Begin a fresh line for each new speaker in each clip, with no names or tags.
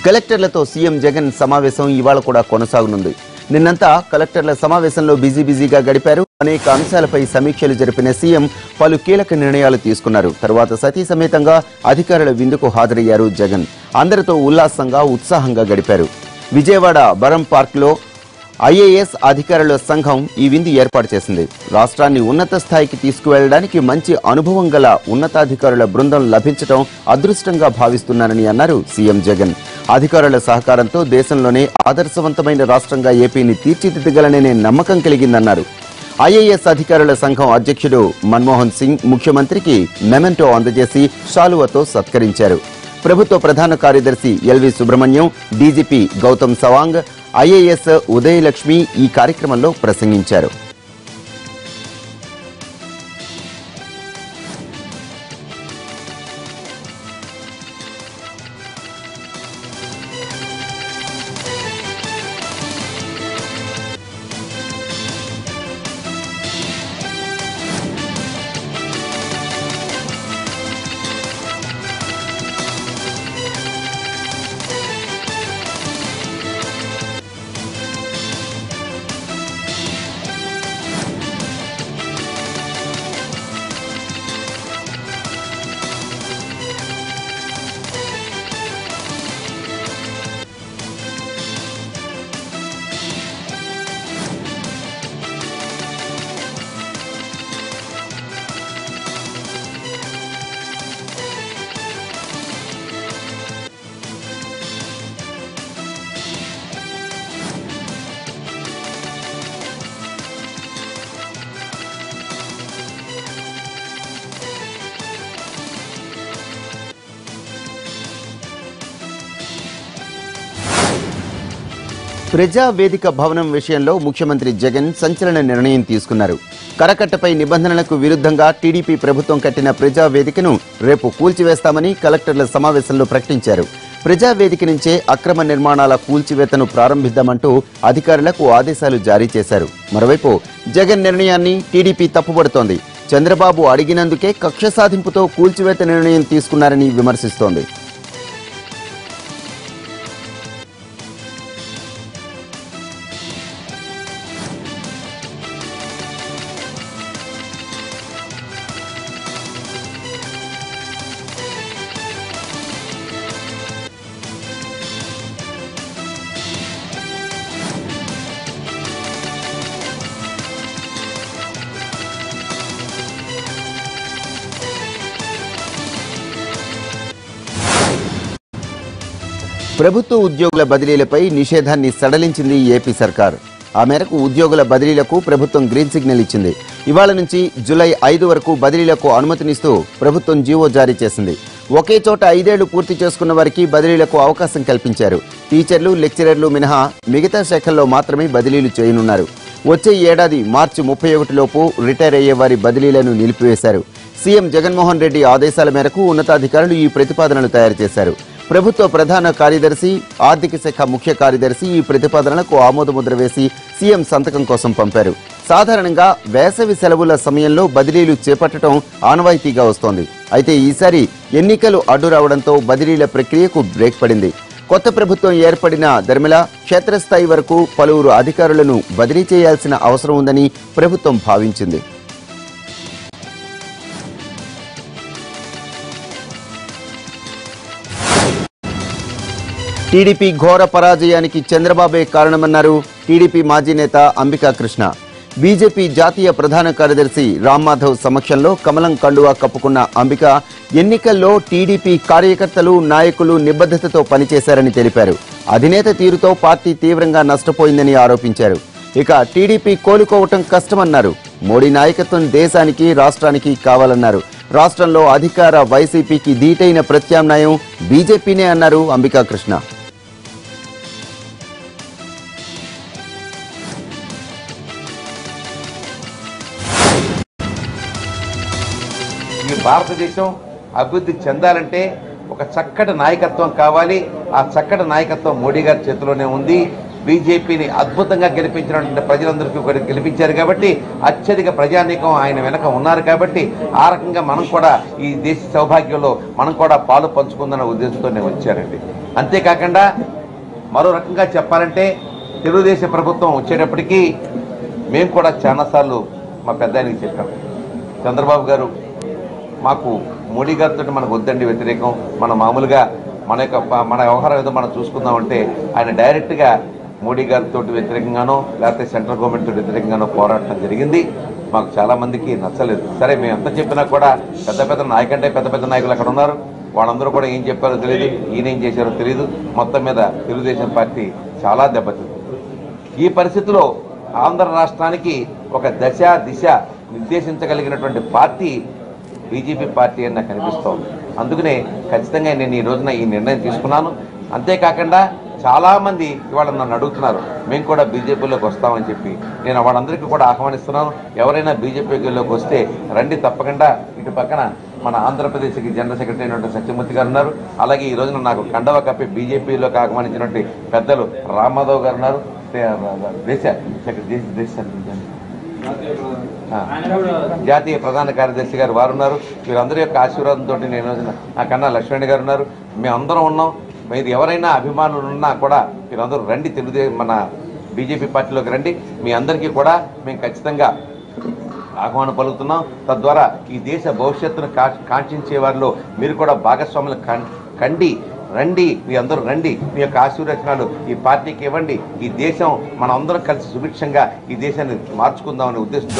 కలెక్టర్లతో సీఎం జగన్ సమావేశం ఇవాళ కూడా కొనసాగనుంది నిన్నంతా కలెక్టర్ల సమావేశంలో బిజీ బిజీగా గడిపారు అనేక అంశాలపై సమీక్షలు జరిపిన సీఎం పలు కీలక నిర్ణయాలు తీసుకున్నారు తర్వాత సతీ సమేతంగా అధికారుల విందుకు హాజరయ్యారు జగన్ అందరితో ఉల్లాసంగా ఉత్సాహంగా గడిపారు విజయవాడ బరం పార్క్లో ఐఏఎస్ అధికారుల సంఘం ఈ విందు ఏర్పాటు చేసింది రాష్ట్రాన్ని ఉన్నత స్థాయికి తీసుకువెళ్లడానికి మంచి అనుభవం గల ఉన్నతాధికారుల బృందం లభించడం అదృష్టంగా భావిస్తున్నానని అన్నారు సీఎం జగన్ అధికారుల సహకారంతో దేశంలోనే ఆదర్శవంతమైన రాష్ట్రంగా ఏపీని తీర్చిదిద్దగలననే నమ్మకం కలిగిందన్నారు ఐఏఎస్ అధికారుల సంఘం అధ్యక్షుడు మన్మోహన్ సింగ్ ముఖ్యమంత్రికి మెమెంటో అందజేసి షాలువతో సత్కరించారు ప్రభుత్వ ప్రధాన కార్యదర్శి L V Subrahmanyam DGP Gautam Sawang IAS Udayalakshmi ఈ కార్యక్రమంలో ప్రసంగించారు ప్రజా వేదిక భవనం విషయంలో ముఖ్యమంత్రి జగన్ సంచలన నిర్ణయం తీసుకున్నారు కరకట్టపై నిబంధనలకు విరుద్ధంగా టీడీపీ ప్రభుత్వం కట్టిన ప్రజా వేదికను రేపు కూల్చివేస్తామని కలెక్టర్ల సమావేశంలో ప్రకటించారు ప్రజా వేదిక నుంచే అక్రమ నిర్మాణాల కూల్చివేతను ప్రారంభిద్దామంటూ అధికారులకు ఆదేశాలు జారీ చేశారు మరోవైపు జగన్ నిర్ణయాన్ని టీడీపీ తప్పుపడుతోంది చంద్రబాబు అడిగినందుకే కక్ష సాధింపుతో కూల్చివేత నిర్ణయం తీసుకున్నారని విమర్శిస్తోంది ప్రభుత్వ ఉద్యోగుల బదిలీలపై నిషేధాన్ని సడలించింది ఏపీ సర్కార్ ఆ మేరకు ఉద్యోగుల బదిలీలకు ప్రభుత్వం గ్రీన్ సిగ్నల్ ఇచ్చింది ఇవాళ నుంచి జూలై ఐదు వరకు బదిలీలకు అనుమతినిస్తూ ప్రభుత్వం జీవో జారీ చేసింది ఒకే చోట ఐదేళ్లు పూర్తి చేసుకున్న వారికి బదిలీలకు అవకాశం కల్పించారు టీచర్లు లెక్చరర్లు మినహా మిగతా శాఖల్లో మాత్రమే బదిలీలు చేయనున్నారు వచ్చే ఏడాది మార్చి ముప్పై ఒకటిలోపు రిటైర్ అయ్యే వారి బదిలీలను నిలిపివేశారు సీఎం జగన్మోహన్ రెడ్డి ఆదేశాల మేరకు ఉన్నతాధికారులు ఈ ప్రతిపాదనలు తయారు చేశారు ప్రభుత్వ ప్రధాన కార్యదర్శి ఆర్థిక శాఖ ముఖ్య కార్యదర్శి ఈ ప్రతిపాదనలకు ఆమోదముద్ర వేసి సీఎం సంతకం కోసం పంపారు సాధారణంగా వేసవి సెలవుల సమయంలో బదిలీలు చేపట్టడం ఆనవాయితీగా వస్తోంది అయితే ఈసారి ఎన్నికలు అడ్డు రావడంతో బదిలీల ప్రక్రియకు బ్రేక్ పడింది కొత్త ప్రభుత్వం ఏర్పడిన దర్మిల క్షేత్రస్థాయి వరకు పలువురు అధికారులను బదిలీ చేయాల్సిన అవసరం ఉందని ప్రభుత్వం భావించింది టీడీపీ ఘోర పరాజయానికి చంద్రబాబే కారణమన్నారు టీడీపీ మాజీ నేత అంబికా కృష్ణ బీజేపీ జాతీయ ప్రధాన కార్యదర్శి రామ్మాధవ్ సమక్షంలో కమలం కండువా కప్పుకున్న అంబిక ఎన్నికల్లో టీడీపీ కార్యకర్తలు నాయకులు నిబద్ధతతో పనిచేశారని తెలిపారు అధినేత తీరుతో పార్టీ తీవ్రంగా నష్టపోయిందని ఆరోపించారు ఇక టీడీపీ కోలుకోవటం కష్టమన్నారు మోడీ నాయకత్వం దేశానికి రాష్ట్రానికి కావాలన్నారు రాష్ట్రంలో అధికార వైసీపీకి ధీటైన ప్రత్యామ్నాయం బీజేపీనే అన్నారు అంబికా కృష్ణ
ఈ భారతదేశం అభివృద్ధి చెందాలంటే ఒక చక్కటి నాయకత్వం కావాలి ఆ చక్కటి నాయకత్వం మోడీ గారి చేతిలోనే ఉంది బీజేపీని అద్భుతంగా గెలిపించినటువంటి ప్రజలందరికీ కూడా గెలిపించారు కాబట్టి అత్యధిక ప్రజానీకం ఆయన వెనక ఉన్నారు కాబట్టి ఆ రకంగా మనం కూడా ఈ దేశ సౌభాగ్యంలో మనం కూడా పాలు పంచుకుందన్న ఉద్దేశంతోనే వచ్చారండి అంతేకాకుండా మరో రకంగా చెప్పాలంటే తెలుగుదేశం ప్రభుత్వం వచ్చేటప్పటికీ మేము కూడా చాలాసార్లు మా పెద్ద ఆయనకి చెప్పాం చంద్రబాబు గారు మాకు మోడీ గారితో మనకు వద్దండి వ్యతిరేకం మన మామూలుగా మన యొక్క ప- మన వ్యవహారం ఏదో మనం చూసుకుందామంటే ఆయన డైరెక్ట్గా మోడీ గారితో వ్యతిరేకంగానో లేకపోతే సెంట్రల్ గవర్నమెంట్ వ్యతిరేకంగానో పోరాటం జరిగింది మాకు చాలా మందికి నచ్చలేదు సరే మేము ఎంత చెప్పినా కూడా పెద్ద పెద్ద నాయకంటే పెద్ద పెద్ద నాయకులు అక్కడ ఉన్నారు వాళ్ళందరూ కూడా ఏం చెప్పారో తెలియదు ఈయన ఏం చేశారో తెలియదు మొత్తం మీద తెలుగుదేశం పార్టీ చాలా దెబ్బతింది ఈ పరిస్థితిలో ఆంధ్ర రాష్ట్రానికి ఒక దశ దిశ నిర్దేశించగలిగినటువంటి పార్టీ బీజేపీ పార్టీ అని నాకు అనిపిస్తోంది అందుకనే ఖచ్చితంగా నేను ఈ రోజున ఈ నిర్ణయం తీసుకున్నాను అంతేకాకుండా చాలామంది ఇవాళ నన్ను అడుగుతున్నారు మేము కూడా బీజేపీలోకి వస్తామని చెప్పి నేను వాళ్ళందరికీ కూడా ఆహ్వానిస్తున్నాను ఎవరైనా బీజేపీలోకి వస్తే రండి తప్పకుండా ఇటు పక్కన మన ఆంధ్రప్రదేశ్కి జనరల్ సెక్రటరీ అయినటువంటి సత్యమూర్తి గారు ఉన్నారు అలాగే ఈ రోజున నాకు కండవ కప్పి బీజేపీలోకి ఆహ్వానించినటువంటి పెద్దలు రామ్మాధవ్ గారు ఉన్నారు దేశ సెక్రటరీ దేశ దేశ ఆ. జాతీయ ప్రధాన కార్యదర్శి గారు వారు ఉన్నారు వీరందరి యొక్క ఆశీర్వాదంతో నేను నా కన్నా లక్ష్మణ్ గారు ఉన్నారు మేమందరం ఉన్నాం మీరు ఎవరైనా అభిమానులు ఉన్నా కూడా మీరందరూ రండి తెలుగుదేశం మన బీజేపీ పార్టీలోకి రండి మీ అందరికీ కూడా మేము ఖచ్చితంగా ఆహ్వానం పలుకుతున్నాం తద్వారా ఈ దేశ భవిష్యత్తును కా కాంక్షించే వారిలో మీరు కూడా భాగస్వాములు కం- కండి రండి మీ అందరూ రండి మీ యొక్క ఆశీర్వచనాలు ఈ పార్టీకి ఇవ్వండి ఈ దేశం మనం అందరం కలిసి సుభిక్షంగా ఈ దేశాన్ని మార్చుకుందామనే ఉద్దేశంతో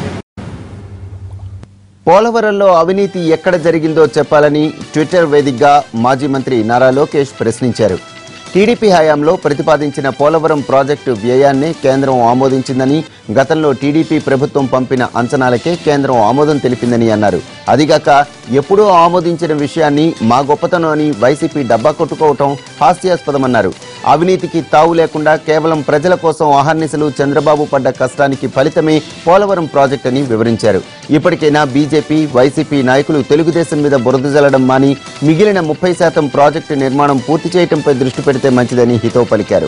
పోలవరంలో అవినీతి ఎక్కడ జరిగిందో చెప్పాలని ట్విట్టర్ వేదికగా మాజీ మంత్రి నారా లోకేష్ ప్రశ్నించారు టీడీపీ హయాంలో ప్రతిపాదించిన పోలవరం ప్రాజెక్టు వ్యయాన్నే కేంద్రం ఆమోదించిందని గతంలో టీడీపీ ప్రభుత్వం పంపిన అంచనాలకే కేంద్రం ఆమోదం తెలిపిందని అన్నారు అదిగాక ఎప్పుడూ ఆమోదించిన విషయాన్ని మా గొప్పతనం అని వైసీపీ డబ్బా కొట్టుకోవటం హాస్యాస్పదమన్నారు అవినీతికి తావు లేకుండా కేవలం ప్రజల కోసం అహర్నిశలు చంద్రబాబు పడ్డ కష్టానికి ఫలితమే పోలవరం ప్రాజెక్ట్ అని వివరించారు ఇప్పటికైనా బీజేపీ వైసీపీ నాయకులు తెలుగుదేశం మీద బురద జల్లడం మాని మిగిలిన ముప్పై శాతం ప్రాజెక్టు నిర్మాణం పూర్తి చేయడంపై దృష్టి పెడితే మంచిదని హితవు పలికారు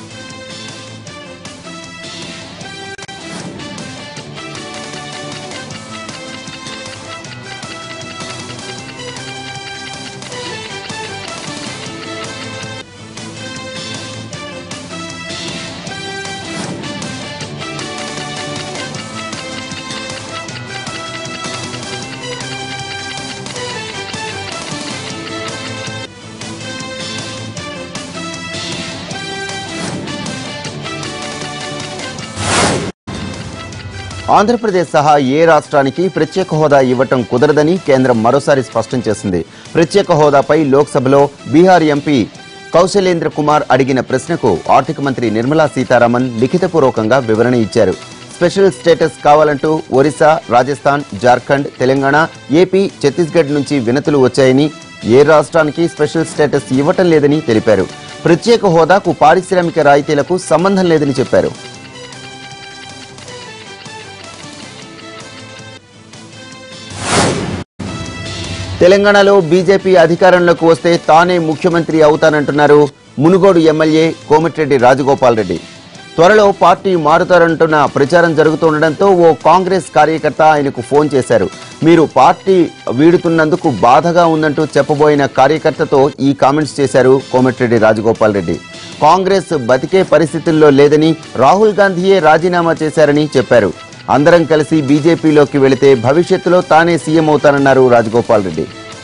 ఆంధ్రప్రదేశ్ సహా ఏ రాష్ట్రానికి ప్రత్యేక హోదా ఇవ్వటం కుదరదని కేంద్రం మరోసారి స్పష్టం చేసింది ప్రత్యేక హోదాపై లోక్సభలో బీహార్ ఎంపీ కౌశలేంద్ర కుమార్ అడిగిన ప్రశ్నకు ఆర్థిక మంత్రి నిర్మలా సీతారామన్ లిఖితపూర్వకంగా వివరణ ఇచ్చారు స్పెషల్ స్టేటస్ కావాలంటూ ఒరిస్సా రాజస్థాన్ జార్ఖండ్ తెలంగాణ ఏపీ ఛత్తీస్గఢ్ నుంచి వినతులు వచ్చాయని ఏ రాష్ట్రానికి స్పెషల్ స్టేటస్ ఇవ్వటం లేదని తెలిపారు ప్రత్యేక హోదాకు పారిశ్రామిక రాయితీలకు సంబంధం లేదని చెప్పారు తెలంగాణలో బీజేపీ అధికారంలోకి వస్తే తానే ముఖ్యమంత్రి అవుతానంటున్నారు మునుగోడు ఎమ్మెల్యే కోమటిరెడ్డి రాజగోపాల్ రెడ్డి త్వరలో పార్టీ మారుతారంటున్న ప్రచారం జరుగుతుండటంతో ఓ కాంగ్రెస్ కార్యకర్త ఆయనకు ఫోన్ చేశారు మీరు పార్టీ వీడుతున్నందుకు బాధగా ఉందంటూ చెప్పబోయిన కార్యకర్తతో ఈ కామెంట్స్ చేశారు కోమటిరెడ్డి రాజగోపాల్ రెడ్డి కాంగ్రెస్ బతికే పరిస్థితుల్లో లేదని రాహుల్ గాంధీయే రాజీనామా చేశారని చెప్పారు అందరం కలిసి బీజేపీలోకి వెళితే భవిష్యత్తులో తానే సీఎం అవుతానన్నారు రాజగోపాల్ రెడ్డి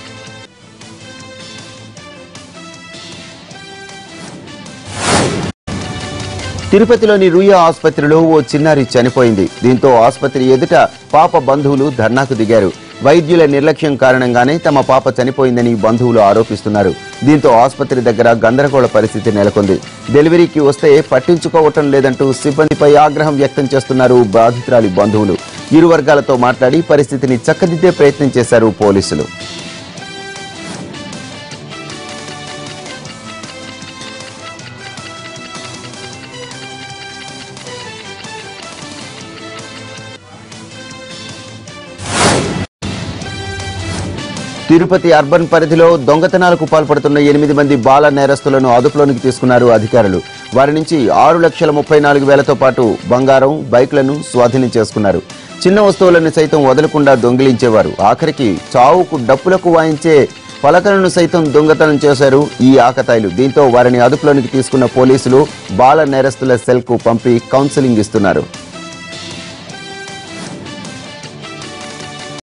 తిరుపతిలోని రూయా ఆసుపత్రిలో ఓ చిన్నారి చనిపోయింది దీంతో ఆసుపత్రి ఎదుట పాప బంధువులు ధర్నాకు దిగారు వైద్యుల నిర్లక్ష్యం కారణంగానే తమ పాప చనిపోయిందని బంధువులు ఆరోపిస్తున్నారు దీంతో ఆసుపత్రి దగ్గర గందరగోళ పరిస్థితి నెలకొంది డెలివరీకి వస్తే పట్టించుకోవటం లేదంటూ సిబ్బందిపై ఆగ్రహం వ్యక్తం చేస్తున్నారు బాధితురాలి బంధువులు ఇరు వర్గాలతో మాట్లాడి పరిస్థితిని చక్కదిద్దే ప్రయత్నం చేశారు పోలీసులు తిరుపతి అర్బన్ పరిధిలో దొంగతనాలకు పాల్పడుతున్న ఎనిమిది మంది బాల నేరస్తులను అదుపులోనికి తీసుకున్నారు అధికారులు వారి నుంచి ఆరు లక్షల ముప్పై నాలుగు వేలతో పాటు బంగారం బైక్లను స్వాధీనం చేసుకున్నారు చిన్న వస్తువులను సైతం వదలకుండా దొంగిలించేవారు ఆఖరికి చావుకు డప్పులకు వాయించే పలకలను సైతం దొంగతనం చేశారు ఈ ఆకతాయిలు దీంతో వారిని అదుపులోనికి తీసుకున్న పోలీసులు బాల నేరస్తుల సెల్కు పంపి కౌన్సిలింగ్ ఇస్తున్నారు